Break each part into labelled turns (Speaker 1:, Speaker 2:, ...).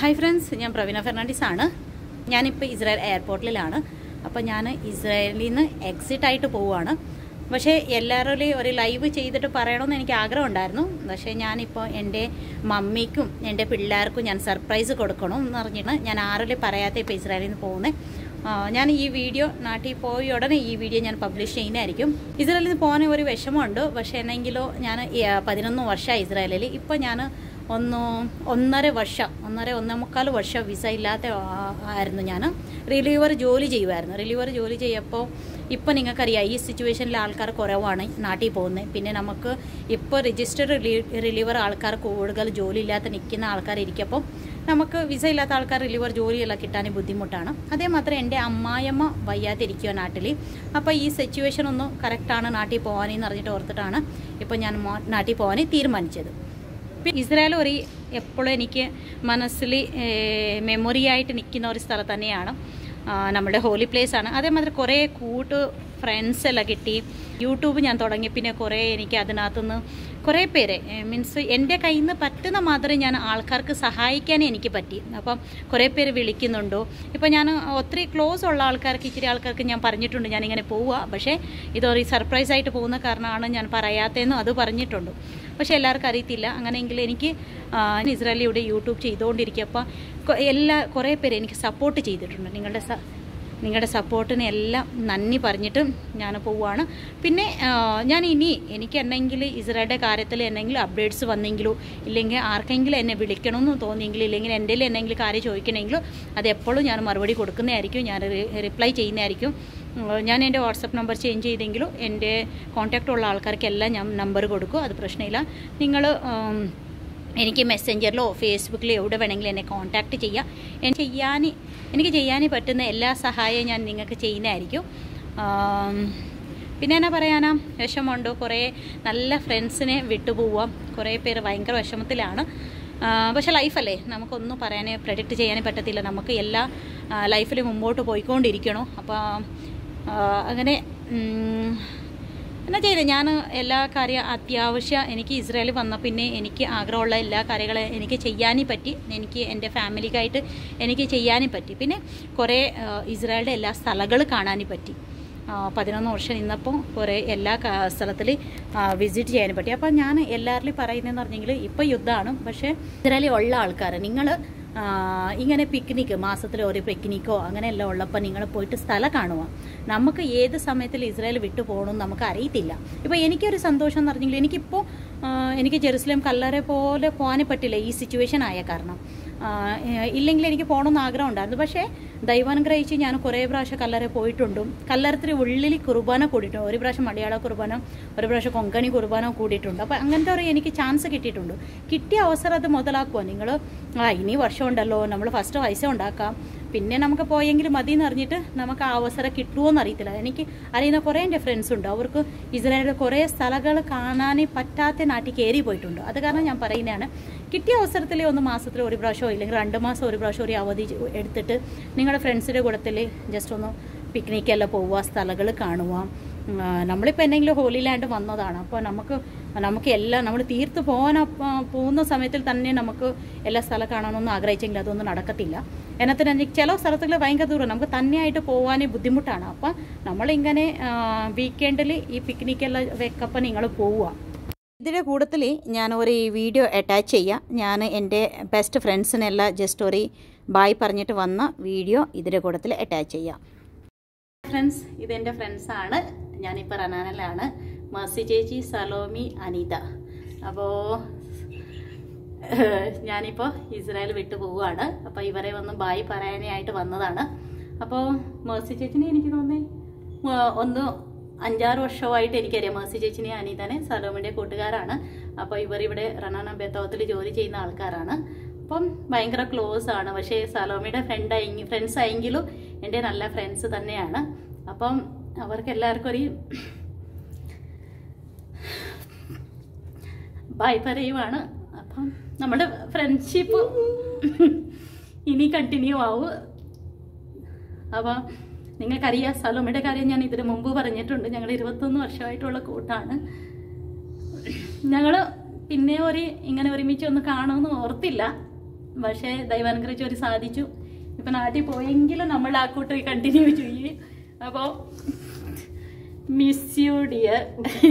Speaker 1: hi friends ഞാൻ പ്രവീണ ഫെർണാണ്ടിസ് ആണ് ഞാനിപ്പോൾ ഇസ്രായേൽ എയർപോർട്ടിലാണ് അപ്പോൾ ഞാൻ ഇസ്രായേലിൽ നിന്ന് എക്സിറ്റ് ആയിട്ട് പോവുകയാണ് പക്ഷേ എല്ലാവരുടെയും ഒരു ലൈവ് ചെയ്തിട്ട് പറയണമെന്ന് എനിക്ക് ആഗ്രഹം ഉണ്ടായിരുന്നു പക്ഷേ ഞാനിപ്പോൾ എൻ്റെ മമ്മിക്കും എൻ്റെ പിള്ളേർക്കും ഞാൻ സർപ്രൈസ് കൊടുക്കണം എന്ന് പറഞ്ഞിട്ട് ഞാൻ ആരോടെയും പറയാത്ത ഇപ്പോൾ ഇസ്രായേലിൽ നിന്ന് പോകുന്നത് ഞാൻ ഈ വീഡിയോ നാട്ടിൽ പോയ ഉടനെ ഈ വീഡിയോ ഞാൻ പബ്ലിഷ് ചെയ്യുന്നതായിരിക്കും ഇസ്രായേലിൽ നിന്ന് പോകാൻ ഒരു വിഷമമുണ്ട് പക്ഷേ എന്നെങ്കിലോ ഞാൻ പതിനൊന്ന് വർഷമായി ഇസ്രായേലിൽ ഇപ്പോൾ ഞാൻ ഒന്ന് ഒന്നര വർഷം ഒന്നര ഒന്നേ മുക്കാൽ വർഷം വിസ ഇല്ലാത്ത ആ- ആയിരുന്നു ഞാൻ റിലീവർ ജോലി ചെയ്യുമായിരുന്നു റിലീവർ ജോലി ചെയ്യപ്പോൾ ഇപ്പോൾ നിങ്ങൾക്കറിയാം ഈ സിറ്റുവേഷനിൽ ആൾക്കാർ കുറവാണ് നാട്ടിൽ പോകുന്നത് പിന്നെ നമുക്ക് ഇപ്പോൾ രജിസ്റ്റർഡ് റിലീവർ ആൾക്കാർ കൂടുതൽ ജോലി ഇല്ലാത്ത നിൽക്കുന്ന ആൾക്കാർ ഇരിക്കപ്പോൾ നമുക്ക് വിസ ഇല്ലാത്ത ആൾക്കാർ റിലീവർ ജോലിയെല്ലാം കിട്ടാൻ ബുദ്ധിമുട്ടാണ് അതേമാത്രം എൻ്റെ അമ്മായിയമ്മ വയ്യാതിരിക്കുക നാട്ടിൽ അപ്പോൾ ഈ സിറ്റുവേഷൻ ഒന്ന് കറക്റ്റാണ് നാട്ടിൽ പോകാനെന്ന് പറഞ്ഞിട്ട് ഓർത്തിട്ടാണ് ഇപ്പോൾ ഞാൻ മോ- നാട്ടിൽ പോകാൻ തീരുമാനിച്ചത് പിന്നെ ഇസ്രായേൽ ഒരു എപ്പോഴും എനിക്ക് മനസ്സിൽ മെമ്മറി ആയിട്ട് നിൽക്കുന്ന ഒരു സ്ഥലം തന്നെയാണ് ആ, നമ്മുടെ ഹോളി പ്ലേസ് ആണ് അതേമാതിരി കുറേ കൂട്ട് ഫ്രണ്ട്സ് എല്ലാം കിട്ടി യൂട്യൂബ് ഞാൻ തുടങ്ങി പിന്നെ കുറേ എനിക്ക് അതിനകത്തുനിന്ന് കുറേ പേരെ മീൻസ് എൻ്റെ കയ്യിൽ നിന്ന് പറ്റുന്ന മാത്രമേ ഞാൻ ആൾക്കാർക്ക് സഹായിക്കാനേ എനിക്ക് പറ്റി അപ്പം കുറേ പേര് വിളിക്കുന്നുണ്ടോ ഇപ്പോൾ ഞാൻ ഒത്തിരി ക്ലോസ് ഉള്ള ആൾക്കാർക്ക് ഇച്ചിരി ആൾക്കാർക്ക് ഞാൻ പറഞ്ഞിട്ടുണ്ട് ഞാനിങ്ങനെ പോവുക പക്ഷേ ഇതൊരു സർപ്രൈസ് ആയിട്ട് പോകുന്ന കാരണമാണ് ഞാൻ പറയാത്തതെന്നും അത് പറഞ്ഞിട്ടുണ്ട് പക്ഷേ എല്ലാവർക്കും അറിയത്തില്ല അങ്ങനെയെങ്കിൽ എനിക്ക് ആ, ഇസ്രായേലിൽ ഇവിടെ യൂട്യൂബ് ചെയ്തുകൊണ്ടിരിക്കുക അപ്പോൾ എല്ലാ കുറേ പേര് എനിക്ക് സപ്പോർട്ട് ചെയ്തിട്ടുണ്ട് നിങ്ങളുടെ സ നിങ്ങളുടെ സപ്പോർട്ടിന് എല്ലാം നന്ദി പറഞ്ഞിട്ട് ഞാൻ പോവുകയാണ് പിന്നെ ആ, ഞാൻ ഇനി എനിക്ക് എന്നെങ്കിൽ ഇസ്രായേലിൻ്റെ കാര്യത്തിൽ എന്തെങ്കിലും അപ്ഡേറ്റ്സ് വന്നെങ്കിലോ ഇല്ലെങ്കിൽ ആർക്കെങ്കിലും എന്നെ വിളിക്കണമെന്ന് തോന്നിയെങ്കിലും ഇല്ലെങ്കിൽ എൻ്റെ എന്തെങ്കിലും കാര്യം ചോദിക്കണമെങ്കിലോ അത് എപ്പോഴും ഞാൻ മറുപടി കൊടുക്കുന്നതായിരിക്കും ഞാൻ റിപ്ലൈ ചെയ്യുന്നതായിരിക്കും ഉം, ഞാൻ എൻ്റെ വാട്സപ്പ് നമ്പർ ചേഞ്ച് ചെയ്തെങ്കിലും എൻ്റെ കോൺടാക്റ്റ് ഉള്ള ആൾക്കാർക്കെല്ലാം ഞാൻ നമ്പർ കൊടുക്കും അത് പ്രശ്നമില്ല നിങ്ങൾ എനിക്ക് മെസ്സഞ്ചറിലോ ഫേസ്ബുക്കിലോ എവിടെ വേണമെങ്കിലും എന്നെ കോൺടാക്റ്റ് ചെയ്യാം എനിക്ക് ചെയ്യാൻ എനിക്ക് ചെയ്യാൻ പറ്റുന്ന എല്ലാ സഹായവും ഞാൻ നിങ്ങൾക്ക് ചെയ്യുന്നതായിരിക്കും ആം, പിന്നെ എന്നാ പറയാനാ വിഷമമുണ്ട് കുറേ നല്ല ഫ്രണ്ട്സിനെ വിട്ടുപോവാം കുറേ പേര് ഭയങ്കര വിഷമത്തിലാണ് ആ, പക്ഷെ ലൈഫല്ലേ നമുക്കൊന്നും പറയാനേ പ്രഡിക്റ്റ് ചെയ്യാനേ പറ്റത്തില്ല നമുക്ക് എല്ലാ ലൈഫിൽ മുമ്പോട്ട് പോയിക്കൊണ്ടിരിക്കണോ അപ്പോൾ അങ്ങനെ ഉം, എന്നാ ചെയ്തേ ഞാൻ എല്ലാ കാര്യം അത്യാവശ്യം എനിക്ക് ഇസ്രായേൽ വന്ന പിന്നെ എനിക്ക് ആഗ്രഹമുള്ള എല്ലാ കാര്യങ്ങളും എനിക്ക് ചെയ്യാനും പറ്റി എനിക്ക് എൻ്റെ ഫാമിലിക്കായിട്ട് എനിക്ക് ചെയ്യാനും പറ്റി പിന്നെ കുറേ ആ, ഇസ്രായേലിൻ്റെ എല്ലാ സ്ഥലങ്ങൾ കാണാനും പറ്റി ആ, പതിനൊന്ന് വർഷം നിന്നപ്പോൾ കുറേ എല്ലാ സ്ഥലത്തിൽ വിസിറ്റ് ചെയ്യാനും പറ്റി അപ്പോൾ ഞാൻ എല്ലാവരിലും പറയുന്നതെന്ന് പറഞ്ഞെങ്കിൽ ഇപ്പോൾ യുദ്ധമാണ് പക്ഷേ ഇസ്രായേലിൽ ഉള്ള ആൾക്കാർ നിങ്ങൾ ഇങ്ങനെ പിക്നിക്ക് മാസത്തിൽ ഒരു പിക്നിക്കോ അങ്ങനെയെല്ലാം ഉള്ളപ്പോൾ നിങ്ങൾ പോയിട്ട് സ്ഥലം കാണുക നമുക്ക് ഏത് സമയത്തിൽ ഇസ്രായേൽ വിട്ടു പോകണമെന്ന് നമുക്ക് അറിയത്തില്ല ഇപ്പോൾ എനിക്കൊരു സന്തോഷം എന്ന് പറഞ്ഞെങ്കിൽ എനിക്കിപ്പോൾ ആ, എനിക്ക് ജെറുസലേം കല്ലറെ പോലെ പോകാനേ പറ്റില്ല ഈ സിറ്റുവേഷൻ ആയ കാരണം ആ, ഏഹ് ഇല്ലെങ്കിൽ എനിക്ക് പോകണമെന്ന് ആഗ്രഹം ഉണ്ടായിരുന്നു പക്ഷേ ദൈവാനുഗ്രഹിച്ച് ഞാൻ കുറേ പ്രാവശ്യം കല്ലറ പോയിട്ടുണ്ടും കല്ലറത്തിന് ഉള്ളിൽ കുർബാന കൂടിയിട്ടുണ്ട് ഒരു പ്രാവശ്യം മലയാള കുർബാന ഒരു പ്രാവശ്യം കൊങ്കണി കുർബാന കൂടിയിട്ടുണ്ട് അപ്പോൾ അങ്ങനത്തെ ഒരു എനിക്ക് ചാൻസ് കിട്ടിയിട്ടുണ്ട് കിട്ടിയ അവസരം അത് മുതലാക്കുക നിങ്ങൾ ആ ഇനി വർഷം ഉണ്ടല്ലോ നമ്മൾ ഫസ്റ്റ് പൈസ ഉണ്ടാക്കാം പിന്നെ നമുക്ക് പോയെങ്കിൽ മതി എന്ന് അറിഞ്ഞിട്ട് നമുക്ക് ആ അവസരം കിട്ടുമോ എന്ന് അറിയത്തില്ല എനിക്ക് അറിയുന്ന കുറേ എൻ്റെ ഫ്രണ്ട്സ് ഉണ്ട് അവർക്ക് ഇസ്രായേലിലെ കുറേ സ്ഥലങ്ങൾ കാണാൻ പറ്റാത്ത നാട്ടിൽ കയറി പോയിട്ടുണ്ട് അത് കാരണം ഞാൻ പറയുന്നതാണ് കിട്ടിയ അവസരത്തിൽ ഒന്ന് മാസത്തിൽ ഒരു പ്രാവശ്യമോ ഇല്ലെങ്കിൽ രണ്ട് മാസം ഒരു പ്രാവശ്യം ഒരു അവധി ചെ- എടുത്തിട്ട് നിങ്ങളുടെ ഫ്രണ്ട്സിൻ്റെ കൂടത്തിൽ ജസ്റ്റ് ഒന്ന് പിക്നിക്കെല്ലാം പോവുക സ്ഥലങ്ങൾ കാണുക ഉം, ആ, നമ്മളിപ്പോൾ എന്തെങ്കിലും ഹോലി ലാൻഡ് വന്നതാണ് അപ്പോൾ നമുക്ക് നമുക്ക് എല്ലാം നമ്മൾ തീർത്ത് പോകാൻ അപ്പ- പോകുന്ന സമയത്തിൽ തന്നെ നമുക്ക് എല്ലാ സ്ഥലം കാണണമെന്ന് ആഗ്രഹിച്ചെങ്കിൽ അതൊന്നും നടക്കത്തില്ല എന്നത്തിന് ചില സ്ഥലത്തുകൾ ഭയങ്കര ദൂരം നമുക്ക് തന്നെയായിട്ട് പോകാൻ ബുദ്ധിമുട്ടാണ് അപ്പം നമ്മളിങ്ങനെ വീക്കെൻഡിൽ ഈ പിക്നിക്കെല്ലാം വെക്കപ്പം നിങ്ങൾ പോവുക ഇതിൻ്റെ കൂട്ടത്തിൽ ഞാൻ ഒരു വീഡിയോ അറ്റാച്ച് ചെയ്യാം ഞാൻ എൻ്റെ ബെസ്റ്റ് ഫ്രണ്ട്സിനെല്ലാം ജസ്റ്റ് ഒരു ബായ് പറഞ്ഞിട്ട് വന്ന വീഡിയോ ഇതിൻ്റെ കൂട്ടത്തിൽ അറ്റാച്ച് ചെയ്യാം ഫ്രണ്ട്സ് ഇതെൻ്റെ ഫ്രണ്ട്സാണ് ഞാനിപ്പോൾ റനാനലാണ് മസി ചേച്ചി സലോമി അനിത അപ്പോൾ ഞാനിപ്പോൾ ഇസ്രായേൽ വിട്ടു പോവുകയാണ് അപ്പോൾ ഇവരെ വന്ന് ബായ് പറയാനായിട്ട് വന്നതാണ് അപ്പോൾ മേഴ്സി ചേച്ചിനെ എനിക്ക് തോന്നി ആ, ഒന്ന് അഞ്ചാറ് വർഷമായിട്ട് എനിക്കറിയാം മേഴ്സി ചേച്ചിനെ അനിതനെ സലോമിൻ്റെ കൂട്ടുകാരാണ് അപ്പോൾ ഇവർ ഇവിടെ റണാന ബെത്തോത്തിൽ ജോലി ചെയ്യുന്ന ആൾക്കാരാണ് അപ്പം ഭയങ്കര ക്ലോസ് ആണ് പക്ഷേ സലോമിയുടെ ഫ്രണ്ട് ആയി ഫ്രണ്ട്സ് ആയെങ്കിലും എൻ്റെ നല്ല ഫ്രണ്ട്സ് തന്നെയാണ് അപ്പം അവർക്ക് എല്ലാവർക്കും ഒരു ബൈ പറയുവാണ് അപ്പം നമ്മുടെ ഫ്രണ്ട്ഷിപ്പ് ഇനി കണ്ടിന്യൂ ആവും അപ്പം നിങ്ങൾക്കറിയാം സലോമയുടെ കാര്യം ഞാൻ ഇതിനു മുമ്പ് പറഞ്ഞിട്ടുണ്ട് ഞങ്ങൾ ഇരുപത്തൊന്ന് വർഷമായിട്ടുള്ള കൂട്ടാണ് ഞങ്ങൾ പിന്നെ ഒരു ഇങ്ങനെ ഒരുമിച്ച് ഒന്ന് കാണുമെന്ന് ഓർത്തില്ല പക്ഷേ ദൈവാനുഗ്രഹിച്ച് ഒരു സാധിച്ചു ഇപ്പൊ നാട്ടിൽ പോയെങ്കിലും നമ്മൾ ആ കൂട്ട് കണ്ടിന്യൂ ചെയ്യും അപ്പോൾ മിസ് യു ഡിയർ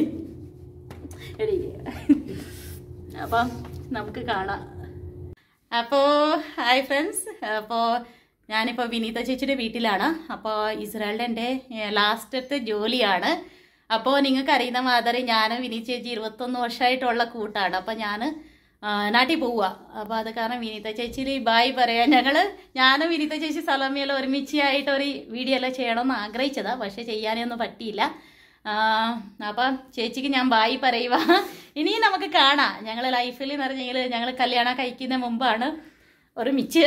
Speaker 1: അപ്പം നമുക്ക് കാണാം അപ്പോൾ ഹായ് ഫ്രണ്ട്സ് അപ്പോൾ ഞാനിപ്പോൾ വിനീത ചേച്ചിയുടെ വീട്ടിലാണ് അപ്പോൾ ഇസ്രായേലിൻ്റെ എൻ്റെ ലാസ്റ്റത്തെ ജോലിയാണ് അപ്പോൾ നിങ്ങൾക്ക് അറിയുന്ന മാതിരി ഞാൻ വിനീത് ചേച്ചി ഇരുപത്തൊന്ന് വർഷമായിട്ടുള്ള കൂട്ടാണ് അപ്പോൾ ഞാൻ നാട്ടിൽ പോവുക അപ്പോൾ അത് കാരണം വിനീത ചേച്ചിയിൽ ബായ് പറയാം ഞങ്ങൾ ഞാനും വിനീത ചേച്ചി സലോമിയെല്ലാം ഒരുമിച്ചായിട്ട് ഒരു വീഡിയോ എല്ലാം ചെയ്യണമെന്ന് ആഗ്രഹിച്ചതാണ് പക്ഷേ ചെയ്യാനൊന്നും പറ്റിയില്ല ആ, അപ്പം ചേച്ചിക്ക് ഞാൻ ബായി പറയുക ഇനിയും നമുക്ക് കാണാം ഞങ്ങൾ ലൈഫിൽ എന്ന് പറഞ്ഞെങ്കിൽ ഞങ്ങൾ കല്യാണം കഴിക്കുന്ന മുമ്പാണ് ഒരുമിച്ച്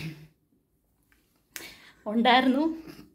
Speaker 1: ഉണ്ടായിരുന്നു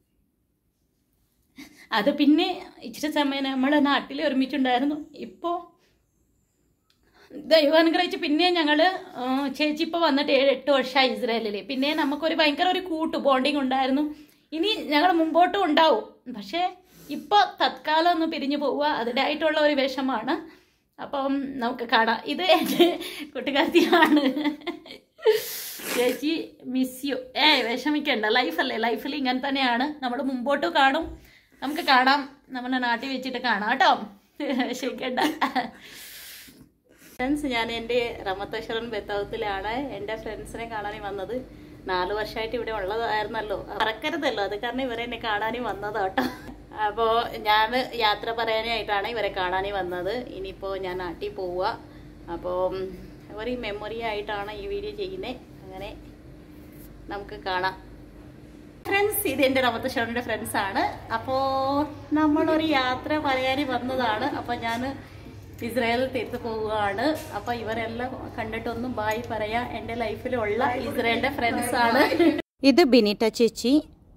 Speaker 1: അത് പിന്നെ ഇച്ചിരി സമയം നമ്മുടെ നാട്ടിൽ ഒരുമിച്ചുണ്ടായിരുന്നു ഇപ്പോൾ ദൈവാനുഗ്രഹിച്ച് പിന്നെ ഞങ്ങൾ ചേച്ചി ഇപ്പോൾ വന്നിട്ട് ഏഴ് എട്ട് വർഷമായി ഇസ്രായേലിൽ പിന്നെ നമുക്കൊരു ഭയങ്കര ഒരു കൂട്ട് ബോണ്ടിങ് ഉണ്ടായിരുന്നു ഇനി ഞങ്ങൾ മുമ്പോട്ടും ഉണ്ടാവും പക്ഷേ ഇപ്പോൾ തത്കാലം ഒന്ന് പിരിഞ്ഞു പോവുക അതിൻ്റെതായിട്ടുള്ള ഒരു വിഷമാണ് അപ്പം നമുക്ക് കാണാം ഇത് എൻ്റെ കൂട്ടുകാർത്തിയാണ് ചേച്ചി മിസ് യു ഏ വിഷമിക്കണ്ട ലൈഫല്ലേ ലൈഫിൽ ഇങ്ങനെ തന്നെയാണ് നമ്മൾ മുമ്പോട്ട് കാണും നമുക്ക് കാണാം നമ്മുടെ നാട്ടിൽ വെച്ചിട്ട് കാണാം കേട്ടോ വിഷമിക്കണ്ട ഫ്രണ്ട്സ് ഞാൻ എൻ്റെ റമത്തേശ്വരൻ ബത്താവത്തിലാണ് എൻ്റെ ഫ്രണ്ട്സിനെ കാണാനും വന്നത് നാല് വർഷമായിട്ട് ഇവിടെ ഉള്ളതായിരുന്നല്ലോ മറക്കരുതല്ലോ അത് കാരണം ഇവരെ എന്നെ കാണാനും വന്നതാ കേട്ടോ അപ്പോൾ ഞാൻ യാത്ര പറയാനായിട്ടാണ് ഇവരെ കാണാനും വന്നത് ഇനിയിപ്പോൾ ഞാൻ നാട്ടിൽ പോവുക അപ്പോൾ ഒരു മെമ്മറി ആയിട്ടാണ് ഈ വീഡിയോ ചെയ്യുന്നത് അങ്ങനെ നമുക്ക് കാണാം ഫ്രണ്ട്സ് ഇത് എൻ്റെ റമത്തശ്വരൻ്റെ ഫ്രണ്ട്സ് ആണ് അപ്പോൾ നമ്മളൊരു യാത്ര പറയാൻ വന്നതാണ് അപ്പോൾ ഞാൻ ഇസ്രായേൽ തീർത്ത് പോവുകയാണ് അപ്പോൾ ഇവരെല്ലാം കണ്ടിട്ടൊന്നും ബായ് പറയാ എൻ്റെ ലൈഫിലുള്ള ഇസ്രായേലിൻ്റെ ഫ്രണ്ട്സ് ആണ്
Speaker 2: ഇത് ബിനിറ്റ ചേച്ചി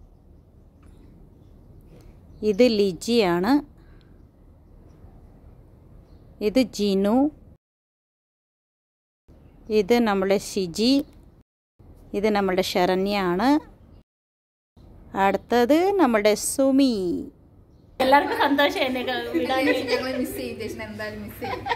Speaker 2: ഇത് ലിജിയാണ് ഇത് ജിനു ഇത് നമ്മുടെ ഷിജി ഇത് നമ്മുടെ ശരണ്യാണ് അടുത്തത് നമ്മുടെ സുമി
Speaker 1: എല്ലാവർക്കും സന്തോഷം എന്നെ വിടാൻ
Speaker 3: ഞങ്ങള് മിസ് ചെയ്യും ചേച്ചി എന്തായാലും മിസ്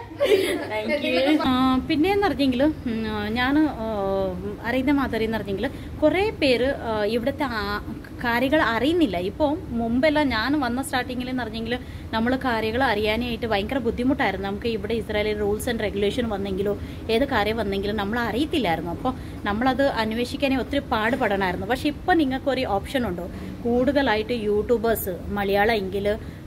Speaker 3: ചെയ്യും
Speaker 1: പിന്നെയെന്ന് പറഞ്ഞെങ്കിൽ ഞാൻ അറിയുന്ന മാതിരി എന്ന് പറഞ്ഞെങ്കിൽ കുറേ പേര് ആ, ഇവിടുത്തെ ആ- കാര്യങ്ങൾ അറിയുന്നില്ല ഇപ്പോൾ മുമ്പെല്ലാം ഞാൻ വന്ന സ്റ്റാർട്ടിങ്ങിൽ എന്ന് പറഞ്ഞെങ്കിൽ നമ്മൾ കാര്യങ്ങൾ അറിയാനായിട്ട് ഭയങ്കര ബുദ്ധിമുട്ടായിരുന്നു നമുക്ക് ഇവിടെ ഇസ്രായേലിൽ റൂൾസ് ആൻഡ് റെഗുലേഷൻ വന്നെങ്കിലോ ഏത് കാര്യം വന്നെങ്കിലും നമ്മൾ അറിയത്തില്ലായിരുന്നു അപ്പോൾ നമ്മളത് അന്വേഷിക്കാനേ ഒത്തിരി പാടുപെടണമായിരുന്നു പക്ഷെ ഇപ്പോൾ നിങ്ങൾക്കൊരു ഓപ്ഷൻ ഉണ്ടോ കൂടുതലായിട്ട് യൂട്യൂബേഴ്സ് മലയാളം എങ്കിൽ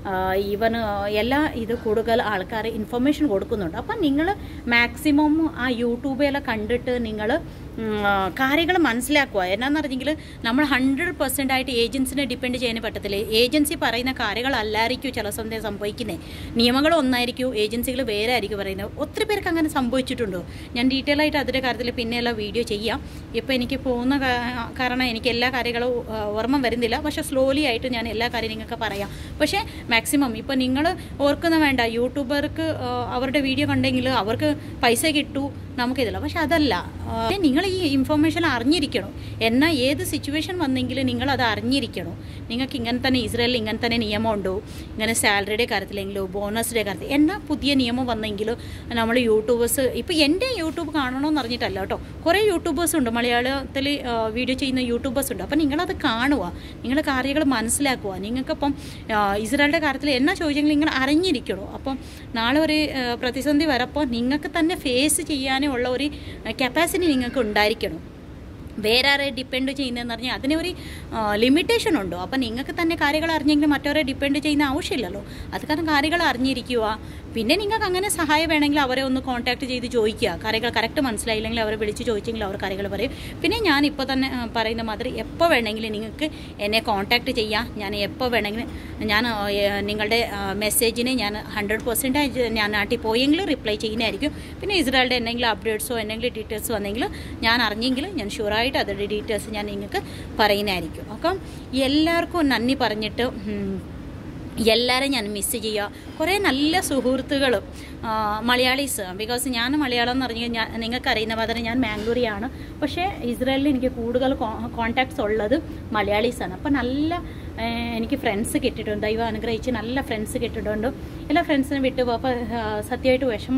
Speaker 1: ഈവൻ എല്ലാ ഇത് കൂടുതൽ ആൾക്കാർ ഇൻഫർമേഷൻ കൊടുക്കുന്നുണ്ട് അപ്പം നിങ്ങൾ മാക്സിമം ആ യൂട്യൂബിലെല്ലാം കണ്ടിട്ട് നിങ്ങൾ കാര്യങ്ങൾ മനസ്സിലാക്കുക എന്നാന്ന് പറഞ്ഞെങ്കിൽ നമ്മൾ ഹൺഡ്രഡ് പെർസെൻ്റ് ആയിട്ട് ഏജൻസിനെ ഡിപ്പെൻഡ് ചെയ്യാൻ പറ്റത്തില്ല ഏജൻസി പറയുന്ന കാര്യങ്ങളല്ലായിരിക്കും ചില സമയത്ത് സംഭവിക്കുന്നത് നിയമങ്ങൾ ഒന്നായിരിക്കും ഏജൻസികൾ വേറെ ആയിരിക്കും പറയുന്നത് ഒത്തിരി പേർക്ക് അങ്ങനെ സംഭവിച്ചിട്ടുണ്ടോ ഞാൻ ഡീറ്റെയിൽ ആയിട്ട് അതിൻ്റെ കാര്യത്തിൽ പിന്നെയുള്ള വീഡിയോ ചെയ്യാം ഇപ്പോൾ എനിക്ക് പോകുന്ന കാ- കാരണം എനിക്ക് എല്ലാ കാര്യങ്ങളും ആ, ഓർമ്മ വരുന്നില്ല പക്ഷേ സ്ലോലി ആയിട്ട് ഞാൻ എല്ലാ കാര്യം നിങ്ങൾക്ക് പറയാം പക്ഷേ മാക്സിമം ഇപ്പോൾ നിങ്ങൾ ഓർക്കുന്ന വേണ്ട യൂട്യൂബർക്ക് ആ, അവരുടെ വീഡിയോ കണ്ടെങ്കിൽ അവർക്ക് പൈസ കിട്ടൂ നമുക്കിതില്ല പക്ഷെ അതല്ല നിങ്ങൾ ഈ ഇൻഫർമേഷൻ അറിഞ്ഞിരിക്കണം എന്നാൽ ഏത് സിറ്റുവേഷൻ വന്നെങ്കിലും നിങ്ങൾ അത് അറിഞ്ഞിരിക്കണം നിങ്ങൾക്ക് ഇങ്ങനെ തന്നെ ഇസ്രായേലിൽ ഇങ്ങനെ തന്നെ നിയമമുണ്ടോ ഇങ്ങനെ സാലറിയുടെ കാര്യത്തിലെങ്കിലോ ബോണസിൻ്റെ കാര്യത്തിൽ എന്നാൽ പുതിയ നിയമം വന്നെങ്കിലും നമ്മൾ യൂട്യൂബേഴ്സ് ഇപ്പോൾ എൻ്റെ യൂട്യൂബ് കാണണമെന്ന് അറിഞ്ഞിട്ടല്ല കേട്ടോ കുറേ യൂട്യൂബേഴ്സ് ഉണ്ട് മലയാളത്തിൽ വീഡിയോ ചെയ്യുന്ന യൂട്യൂബേഴ്സ് ഉണ്ട് അപ്പോൾ നിങ്ങളത് കാണുക നിങ്ങൾ കാര്യങ്ങൾ മനസ്സിലാക്കുക നിങ്ങൾക്കിപ്പം ആ, ഇസ്രായേലിൻ്റെ കാര്യത്തിൽ എന്നാ ചോദിച്ചെങ്കിൽ നിങ്ങൾ അറിഞ്ഞിരിക്കണോ അപ്പം നാളെ ഒരു ആ, പ്രതിസന്ധി വരപ്പോൾ നിങ്ങൾക്ക് തന്നെ ഫേസ് ചെയ്യാനുള്ള ഒരു കപ്പാസിറ്റി നിങ്ങൾക്ക് ഉണ്ടായിരിക്കണം വേറെ ആരെ ഡിപ്പെൻഡ് ചെയ്യുന്നതെന്ന് പറഞ്ഞാൽ അതിന് ഒരു ലിമിറ്റേഷൻ ഉണ്ടോ അപ്പം നിങ്ങൾക്ക് തന്നെ കാര്യങ്ങൾ അറിഞ്ഞെങ്കിൽ മറ്റവരെ ഡിപ്പെൻഡ് ചെയ്യുന്ന ആവശ്യമില്ലല്ലോ അത് കാരണം കാര്യങ്ങൾ അറിഞ്ഞിരിക്കുക പിന്നെ നിങ്ങൾക്ക് അങ്ങനെ സഹായം വേണമെങ്കിൽ അവരെ ഒന്ന് കോൺടാക്ട് ചെയ്ത് ചോദിക്കുക കാര്യങ്ങൾ കറക്റ്റ് മനസ്സിലായില്ലെങ്കിൽ അവരെ വിളിച്ച് ചോദിച്ചെങ്കിൽ അവർ കാര്യങ്ങൾ പറയും പിന്നെ ഞാൻ ഇപ്പോൾ തന്നെ ആ, പറയുന്ന മാതിരി എപ്പോൾ വേണമെങ്കിലും നിങ്ങൾക്ക് എന്നെ കോൺടാക്ട് ചെയ്യാം ഞാൻ എപ്പോൾ വേണമെങ്കിലും ഞാൻ ആ, ഏ, നിങ്ങളുടെ മെസ്സേജിന് ഞാൻ ഹൺഡ്രഡ് പെർസെൻറ്റേജ് ഞാൻ നാട്ടിൽ പോയെങ്കിൽ റിപ്ലൈ ചെയ്യുന്നതായിരിക്കും പിന്നെ ഇസ്രായേലിൻ്റെ എന്തെങ്കിലും അപ്ഡേറ്റ്സോ എന്തെങ്കിലും ഡീറ്റെയിൽസ് വന്നെങ്കിൽ ഞാൻ അറിഞ്ഞെങ്കിൽ ഞാൻ ഷുവറായിട്ട് അതിൻ്റെ ഡീറ്റെയിൽസ് ഞാൻ നിങ്ങൾക്ക് പറയുന്നതായിരിക്കും അപ്പം എല്ലാവർക്കും നന്ദി പറഞ്ഞിട്ട് ഉം, എല്ലാവരെയും ഞാൻ മിസ് ചെയ്യുക കുറേ നല്ല സുഹൃത്തുക്കളും ആ, മലയാളീസ് ബിക്കോസ് ഞാൻ മലയാളം എന്ന് പറഞ്ഞു കഴിഞ്ഞാൽ നിങ്ങൾക്ക് അറിയുന്ന മാതിരി ഞാൻ മാംഗ്ലൂരിയാണ് പക്ഷേ ഇസ്രായേലിൽ എനിക്ക് കൂടുതൽ കോൺടാക്ട്സ് ഉള്ളത് മലയാളീസാണ് അപ്പം നല്ല ഏ, എനിക്ക് ഫ്രണ്ട്സ് കിട്ടിയിട്ടുണ്ട് ദൈവം അനുഗ്രഹിച്ച് നല്ല ഫ്രണ്ട്സ് കിട്ടിയിട്ടുണ്ട് എല്ലാ ഫ്രണ്ട്സിനും വിട്ടു അപ്പോൾ സത്യമായിട്ട് വിഷമമാണ്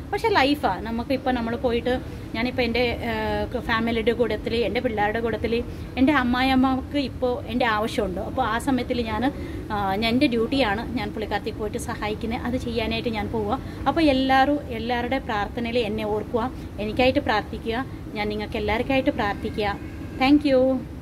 Speaker 1: പക്ഷെ ലൈഫാണ് നമുക്കിപ്പോൾ നമ്മൾ പോയിട്ട് ഞാനിപ്പോൾ എൻ്റെ ഫാമിലിയുടെ കൂടത്തിൽ എൻ്റെ പിള്ളേരുടെ കൂടത്തിൽ എൻ്റെ അമ്മായിയമ്മക്ക് ഇപ്പോൾ എൻ്റെ ആവശ്യമുണ്ട് അപ്പോൾ ആ സമയത്തിൽ ഞാൻ എൻ്റെ ഡ്യൂട്ടിയാണ് ഞാൻ പുള്ളിക്കാരത്തേക്ക് പോയിട്ട് സഹായിക്കുന്നത് അത് ചെയ്യാനായിട്ട് ഞാൻ പോവുക അപ്പോൾ എല്ലാവരും എല്ലാവരുടെ പ്രാർത്ഥനയിൽ എന്നെ ഓർക്കുക എനിക്കായിട്ട് പ്രാർത്ഥിക്കുക ഞാൻ നിങ്ങൾക്ക് എല്ലാവർക്കായിട്ട് പ്രാർത്ഥിക്കുക താങ്ക്